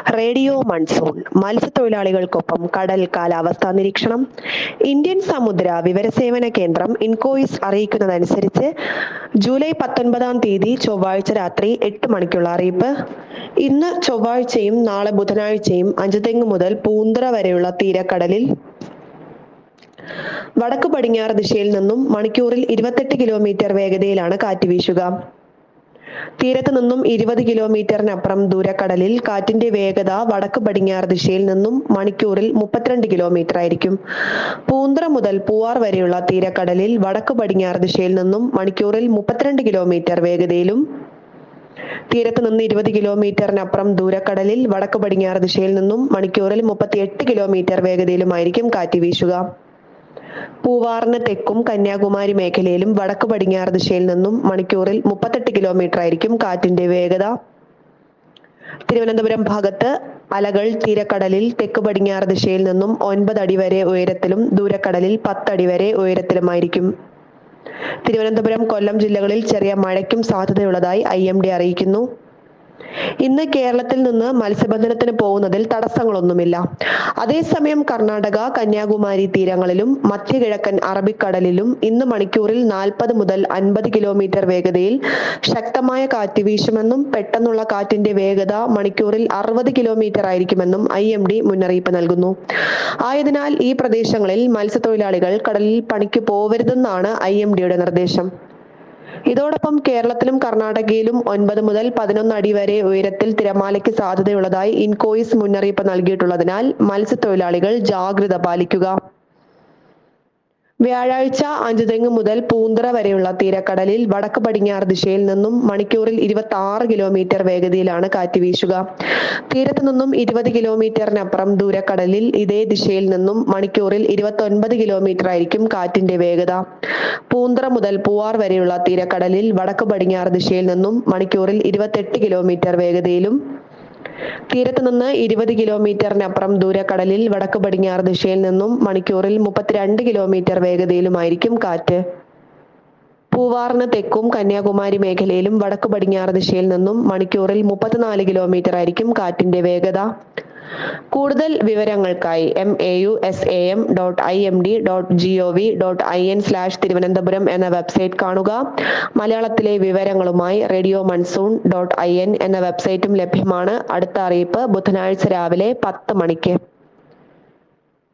radio monsoon മത്സ്യത്തൊഴിലാളികൾക്കൊപ്പം കടൽ കാലാവസ്ഥാ നിരീക്ഷണം ഇന്ത്യൻ സമുദ്ര വിവരസേവന കേന്ദ്രം ഇൻകോയിസ് അറിയിക്കുന്നതനുസരിച്ച് ജൂലൈ പത്തൊൻപതാം തീയതി ചൊവ്വാഴ്ച രാത്രി എട്ട് മണിക്കുള്ള അറിയിപ്പ് ഇന്ന് ചൊവ്വാഴ്ചയും നാളെ ബുധനാഴ്ചയും അഞ്ചുതെങ്ങ് മുതൽ പൂന്തറ വരെയുള്ള തീരക്കടലിൽ വടക്ക് പടിഞ്ഞാറ് ദിശയിൽ നിന്നും മണിക്കൂറിൽ ഇരുപത്തെട്ട് കിലോമീറ്റർ വേഗതയിലാണ് കാറ്റ് വീശുക തീരത്ത് നിന്നും ഇരുപത് കിലോമീറ്ററിനപ്പുറം ദൂരക്കടലിൽ കാറ്റിന്റെ വേഗത വടക്ക് പടിഞ്ഞാറ് ദിശയിൽ നിന്നും മണിക്കൂറിൽ മുപ്പത്തിരണ്ട് കിലോമീറ്റർ ആയിരിക്കും പൂന്തറ മുതൽ പൂവാർ വരെയുള്ള തീരക്കടലിൽ വടക്ക് പടിഞ്ഞാറ് ദിശയിൽ നിന്നും മണിക്കൂറിൽ മുപ്പത്തിരണ്ട് കിലോമീറ്റർ വേഗതയിലും തീരത്ത് നിന്ന് ഇരുപത് കിലോമീറ്ററിനപ്പുറം ദൂരക്കടലിൽ വടക്ക് പടിഞ്ഞാറ് ദിശയിൽ നിന്നും മണിക്കൂറിൽ മുപ്പത്തിയെട്ട് കിലോമീറ്റർ വേഗതയിലുമായിരിക്കും കാറ്റ് വീശുക പൂവാറിന് തെക്കും കന്യാകുമാരി മേഖലയിലും വടക്ക് പടിഞ്ഞാറ് ദിശയിൽ നിന്നും മണിക്കൂറിൽ മുപ്പത്തെട്ട് കിലോമീറ്റർ ആയിരിക്കും കാറ്റിന്റെ വേഗത തിരുവനന്തപുരം ഭാഗത്ത് അലകൾ തീരക്കടലിൽ തെക്ക് പടിഞ്ഞാറ് ദിശയിൽ നിന്നും ഒൻപത് അടി വരെ ഉയരത്തിലും ദൂരക്കടലിൽ പത്തടി വരെ ഉയരത്തിലുമായിരിക്കും തിരുവനന്തപുരം കൊല്ലം ജില്ലകളിൽ ചെറിയ മഴയ്ക്കും സാധ്യതയുള്ളതായി ഐ എം ഡി അറിയിക്കുന്നു ഇന്ന് കേരളത്തിൽ നിന്ന് മത്സ്യബന്ധനത്തിന് പോകുന്നതിൽ തടസ്സങ്ങളൊന്നുമില്ല അതേസമയം കർണാടക കന്യാകുമാരി തീരങ്ങളിലും മധ്യകിഴക്കൻ അറബിക്കടലിലും ഇന്ന് മണിക്കൂറിൽ നാൽപ്പത് മുതൽ അൻപത് കിലോമീറ്റർ വേഗതയിൽ ശക്തമായ കാറ്റ് വീശുമെന്നും പെട്ടെന്നുള്ള കാറ്റിന്റെ വേഗത മണിക്കൂറിൽ അറുപത് കിലോമീറ്റർ ആയിരിക്കുമെന്നും ഐ എം ഡി മുന്നറിയിപ്പ് നൽകുന്നു ആയതിനാൽ ഈ പ്രദേശങ്ങളിൽ മത്സ്യത്തൊഴിലാളികൾ കടലിൽ പണിക്ക് പോവരുതെന്നാണ് ഐ എം ഡിയുടെ നിർദ്ദേശം ഇതോടൊപ്പം കേരളത്തിലും കർണാടകയിലും ഒൻപത് മുതൽ പതിനൊന്ന് അടി വരെ ഉയരത്തിൽ തിരമാലയ്ക്ക് സാധ്യതയുള്ളതായി ഇൻകോയിസ് മുന്നറിയിപ്പ് നൽകിയിട്ടുള്ളതിനാൽ മത്സ്യത്തൊഴിലാളികൾ ജാഗ്രത പാലിക്കുക വ്യാഴാഴ്ച അഞ്ചുതെങ്ങ് മുതൽ പൂന്തറ വരെയുള്ള തീരക്കടലിൽ വടക്ക് പടിഞ്ഞാറ് ദിശയിൽ നിന്നും മണിക്കൂറിൽ ഇരുപത്തി ആറ് കിലോമീറ്റർ വേഗതയിലാണ് കാറ്റ് വീശുക തീരത്ത് നിന്നും ഇരുപത് കിലോമീറ്ററിനപ്പുറം ദൂരക്കടലിൽ ഇതേ ദിശയിൽ നിന്നും മണിക്കൂറിൽ ഇരുപത്തി ഒൻപത് കിലോമീറ്റർ ആയിരിക്കും കാറ്റിന്റെ വേഗത പൂന്തറ മുതൽ പൂവാർ വരെയുള്ള തീരക്കടലിൽ വടക്ക് പടിഞ്ഞാറ് ദിശയിൽ നിന്നും മണിക്കൂറിൽ ഇരുപത്തെട്ട് കിലോമീറ്റർ വേഗതയിലും തീരത്ത് നിന്ന് ഇരുപത് കിലോമീറ്ററിനപ്പുറം ദൂരക്കടലിൽ വടക്ക് പടിഞ്ഞാറ് ദിശയിൽ നിന്നും മണിക്കൂറിൽ മുപ്പത്തിരണ്ട് കിലോമീറ്റർ വേഗതയിലുമായിരിക്കും കാറ്റ് പൂവാറിന് തെക്കും കന്യാകുമാരി മേഖലയിലും വടക്ക് പടിഞ്ഞാറ് ദിശയിൽ നിന്നും മണിക്കൂറിൽ മുപ്പത്തിനാല് കിലോമീറ്റർ ആയിരിക്കും കാറ്റിന്റെ വേഗത കൂടുതൽ വിവരങ്ങൾക്കായി M A U S A M dot I M D dot G O V dot I N slash Thiruvananthapuram എന്ന വെബ്സൈറ്റ് കാണുക മലയാളത്തിലെ വിവരങ്ങളുമായി radio monsoon dot I N എന്ന വെബ്സൈറ്റും ലഭ്യമാണ് അടുത്ത അറിയിപ്പ് ബുധനാഴ്ച രാവിലെ പത്ത് മണിക്ക്